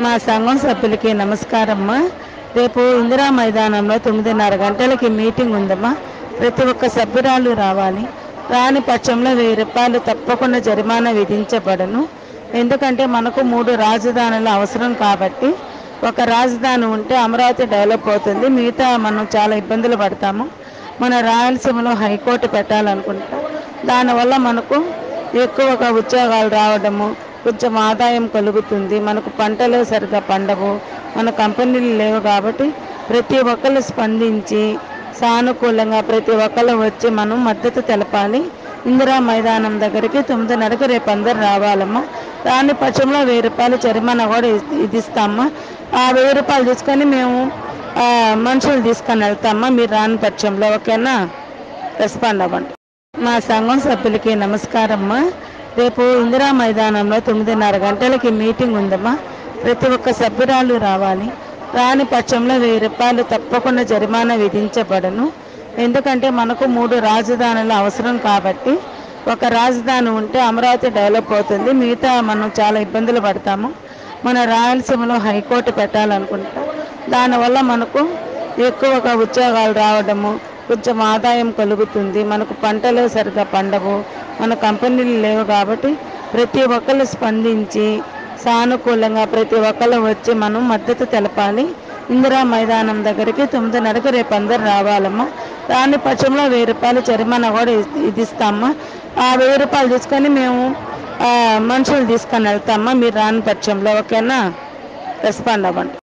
మా సంఘం సభ్యులకి నమస్కారమ్మా రేపు ఇందిరా మైదానంలో తొమ్మిదిన్నర గంటలకి మీటింగ్ ఉందమ్మా ప్రతి ఒక్క సభ్యురాలు రావాలి రాని పక్షంలో వెయ్యి రూపాయలు తప్పకుండా జరిమానా విధించబడను ఎందుకంటే మనకు మూడు రాజధానులు అవసరం కాబట్టి ఒక రాజధాని ఉంటే అమరావతి డెవలప్ అవుతుంది మిగతా మనం చాలా ఇబ్బందులు పడతాము మన రాయలసీమలో హైకోర్టు పెట్టాలనుకుంటాం దానివల్ల మనకు ఎక్కువగా ఉద్యోగాలు రావడము కొంచెం ఆదాయం కలుగుతుంది మనకు పంటలు సరిగ్గా పండవు మన కంపెనీలు లేవు కాబట్టి ప్రతి ఒక్కళ్ళు స్పందించి సానుకూలంగా ప్రతి ఒక్కళ్ళు వచ్చి మనం మద్దతు తెలపాలి ఇందిరా మైదానం దగ్గరికి తొమ్మిదిన్నరకు రేపు అందరు రావాలమ్మా రాని పక్షంలో వెయ్యి రూపాయలు జరిమానా కూడా ఇ- విధిస్తామా ఆ వెయ్యి రూపాయలు తీసుకొని మేము ఆ, మనుషులు తీసుకొని వెళ్తామా మీరు రాని పక్షంలో ఓకేనా రెస్పాండ్ అవ్వండి మా సంఘం సభ్యులకి నమస్కారమ్మా రేపు ఇందిరా మైదానంలో తొమ్మిదిన్నర గంటలకి మీటింగ్ ఉందమ్మా ప్రతి ఒక్క సభ్యురాలు రావాలి రాని పక్షంలో వెయ్యి రూపాయలు తప్పకుండా జరిమానా విధించబడను ఎందుకంటే మనకు మూడు రాజధానులు అవసరం కాబట్టి ఒక రాజధాని ఉంటే అమరావతి డెవలప్ అవుతుంది మిగతా మనం చాలా ఇబ్బందులు పడతాము మన రాయలసీమలో హైకోర్టు పెట్టాలనుకుంటాం దానివల్ల మనకు ఎక్కువగా ఉద్యోగాలు రావడము కొంచెం ఆదాయం కలుగుతుంది మనకు పంటలు సరిగ్గా పండవు మన కంపెనీలు లేవు కాబట్టి ప్రతి ఒక్కళ్ళు స్పందించి సానుకూలంగా ప్రతి ఒక్కళ్ళు వచ్చి మనం మద్దతు తెలపాలి ఇందిరా మైదానం దగ్గరికి తొమ్మిదిన్నరకు రేపు అందరు రావాలమ్మా రాని పక్షంలో వెయ్యి రూపాయలు జరిమానా కూడా ఇ- విధిస్తామా ఆ వెయ్యి రూపాయలు తీసుకొని మేము ఆ, మనుషులు తీసుకొని వెళ్తామా మీరు రాని పక్షంలో ఓకేనా రెస్పాండ్ అవ్వండి